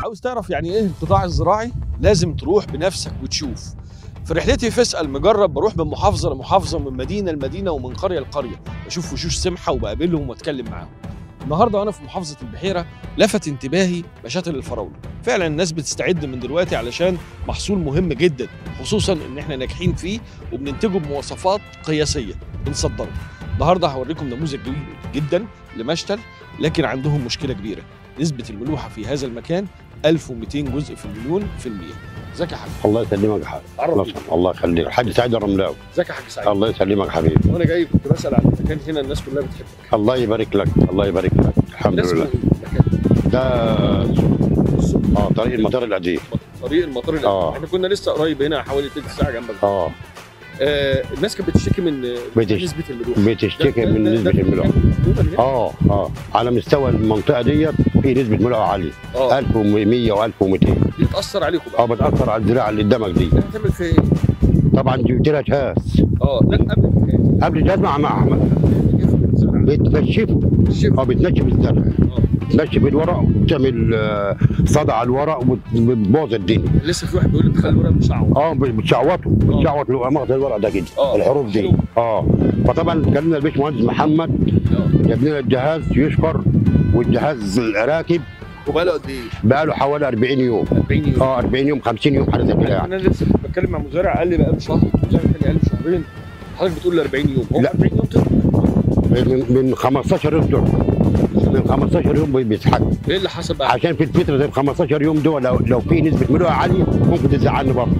عاوز تعرف يعني ايه القطاع الزراعي لازم تروح بنفسك وتشوف في رحلتي في اسال مجرب بروح من محافظه لمحافظه من مدينه لمدينه ومن قريه لقريه بشوف وشوش سمحه وبقابلهم واتكلم معاهم النهارده وانا في محافظه البحيره لفت انتباهي مشاتل الفراوله فعلا الناس بتستعد من دلوقتي علشان محصول مهم جدا خصوصا ان احنا ناجحين فيه وبننتجه بمواصفات قياسيه بنصدره النهارده هوريكم نموذج جميل جدا لمشتل لكن عندهم مشكله كبيره نسبه الملوحه في هذا المكان 1200 جزء في المليون في المية ازيك يا حاج الله يسلمك يا حبيبي عرف الله الله يخليك الحاج سعيد الرملاوي ازيك يا حاج سعيد الله يسلمك يا حبيبي وانا جاي كنت بسال عن المكان هنا الناس كلها بتحبك الله يبارك لك الله يبارك لك الحمد الناس لله كلها المكان ده اه طريق المطار القديم طريق المطار اللي آه. احنا كنا لسه قريب هنا حوالي تلت ساعه جنبك اه آه الناس كانت بتشتكي من بتش- نسبه الملوحه بتشتكي ده- من ده- نسبه ده الملوحه عموماً هنا؟ اه اه على مستوى المنطقه ديت في نسبه ملوحه عاليه اه 1100 و1200 دي بتاثر عليكم بقى اه بتاثر على الزراعه اللي قدامك دي يعني هتعمل فيها ايه؟ طبعا جبت لها جهاز اه لا قبل الحكايه قبل الجهاز مع مع بتنشفه الشيف اه بتنشف الزرع اه بتنشف الورق وبتعمل آه، صدى على الورق وبتبوظ الدنيا لسه في واحد بيقول لي تخلي الورق مشعوط اه بتشعوطه بتشعوط له مغزى الورق ده كده آه. الحروف دي حلو. اه فطبعا كلمنا الباشمهندس محمد اه جاب لنا الجهاز يشكر والجهاز راكب وبقاله قد ايه؟ بقى له حوالي 40 يوم 40 يوم اه 40 يوم 50 يوم حاجه زي كده يعني انا لسه كنت بتكلم مع مزارع قال لي بقاله شهر مزارع تاني قال لي شهرين حضرتك بتقول لي 40 يوم هو لا. 40 يوم تقدر من من 15 يوم دول من 15 يوم بيتحدد ايه اللي حصل بقى؟ عشان في الفتره زي ال 15 يوم دول لو لو في نسبه ملوحه عاليه ممكن تزعلني برضه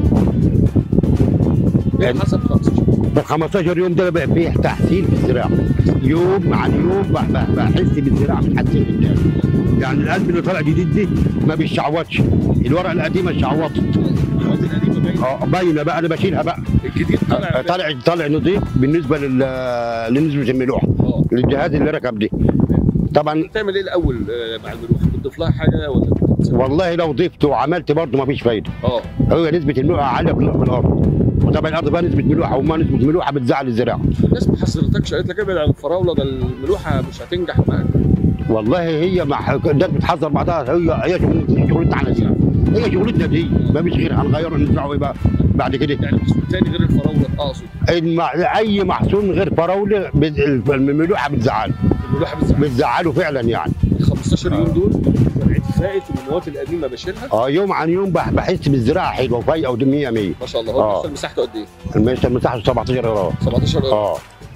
ايه اللي حصل في 15 في ال 15 يوم ده بقى فيه تحسين في الزراعه يوم عن يوم ب- ب- بحس بالزراعه بتحسن قدامي يعني القلب اللي طالع جديد دي ما بيشعوطش الورقه القديمه شعوطت الوقت القديم باين اه باينه بقى انا بشيلها بقى الجديد طالع طالع طالع نظيف بالنسبه لل لنسبه الملوحه اه للجهاز اللي ركب دي طبعا بتعمل ايه الاول آه، مع الملوحه؟ بتضيف لها حاجه ولا بتسيبها؟ والله لو ضفت وعملت برضه ما فيش فايده اه هو نسبه الملوحه عاليه في الارض وطبعا الارض بقى نسبه ملوحه وما نسبه ملوحه بتزعل الزراعه الناس ما حذرتكش قالت لك ابعد عن الفراوله ده الملوحه مش هتنجح معاك والله هي مع الناس بتحذر بعضها هي هي شغل- شغلتنا احنا دي هي شغلتنا دي ما فيش غير هنغيره نزرعه ايه بقى بعد كده يعني محصول تاني غير الفراوله اقصد المع- اي محصول من غير فراوله بت- الملوحه بتزعله الملوحه بتزعل بتزعله فعلا يعني ال 15 يوم دول زرعتي فائت والمواد القديمه بشيلها اه يوم عن يوم بح- بحس بالزراعه حلوه وفايقه او 100 100 ما شاء الله هو آه. المحصول مساحته قد ايه؟ المساحه مساحته 17 قرار 17 قرار اه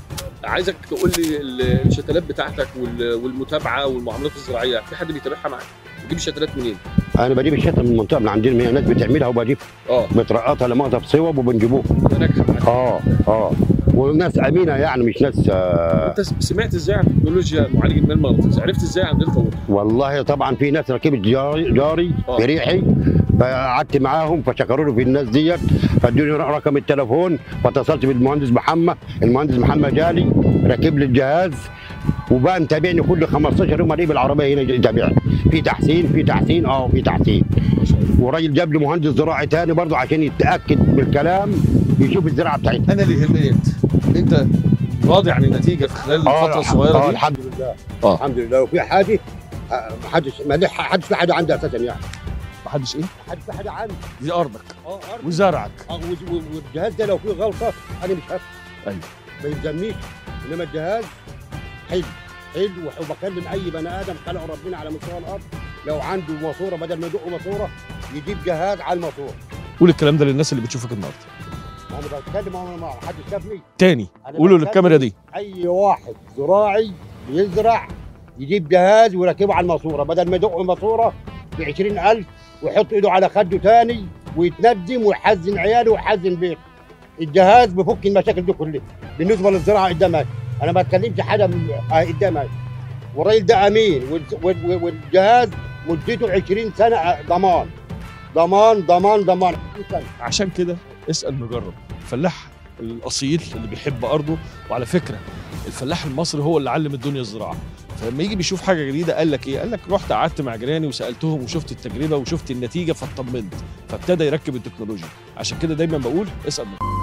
عايزك تقول لي ال- الشتلات بتاعتك وال- والمتابعه والمعاملات الزراعيه في حد بيتابعها معاك؟ بتجيب الشتلات منين؟ انا بجيب الشتاء من المنطقه من عندنا هي ناس بتعملها وبجيب اه بترقطها لمؤاخذه في صوب وبنجيبوها ده ناجحه معاك اه اه وناس امينه يعني مش ناس آه انت سمعت ازاي عن تكنولوجيا معالج المياه المغناطيسي؟ عرفت ازاي عن دلتا ووتر؟ والله طبعا في ناس ركبت جاري جاري آه. بريحي فقعدت معاهم فشكروا لي في الناس ديت فادوني رقم التليفون فاتصلت بالمهندس محمد المهندس محمد جالي ركب لي الجهاز وبقى متابعني كل 15 يوم الاقيه بالعربيه هنا يتابعني في تحسين في تحسين اه في تحسين ما شاء الله وراجل جاب لي مهندس زراعي تاني برضه عشان يتاكد بالكلام يشوف الزراعه بتاعتنا انا اللي يهمني انت انت راضي عن النتيجه في خلال الفتره الصغيره آه دي؟ الحمد لله آه. الحمد لله وفي حاجه آه، ما حدش ما حدش في حاجه عندها اساسا يعني محدش ايه؟ ما حدش في حاجه عندي دي ارضك اه أرض. وزرعك اه و- و- والجهاز ده لو فيه غلطه انا مش هفهم أيوة. ما يلزمنيش انما الجهاز حلو حلو وح- وبكلم اي بني ادم خلقه ربنا على مستوى الارض لو عنده ماسوره بدل ما يدق ماسوره يجيب جهاز على الماسوره قول الكلام ده للناس اللي بتشوفك النهارده انا بتكلم انا ما حدش شافني تاني أنا قولوا بتكلم للكاميرا دي اي واحد زراعي بيزرع يجيب جهاز ويركبه على الماسوره بدل ما يدق الماسوره ب 20000 ويحط ايده على خده تاني ويتندم ويحزن عياله ويحزن بيته الجهاز بفك المشاكل دي كلها بالنسبه للزراعه قدامك انا ما بتكلمش حاجه من آه قدامك والراجل ده امين وال- وال- والجهاز مدته 20 سنه آه، ضمان ضمان ضمان ضمان 20 سنه عشان كده اسال مجرب الفلاح الاصيل اللي بيحب ارضه وعلى فكره الفلاح المصري هو اللي علم الدنيا الزراعه فلما يجي بيشوف حاجه جديده قال لك ايه قال لك رحت قعدت مع جيراني وسالتهم وشفت التجربه وشفت النتيجه فاطمنت فابتدى يركب التكنولوجيا عشان كده دايما بقول اسال مجرب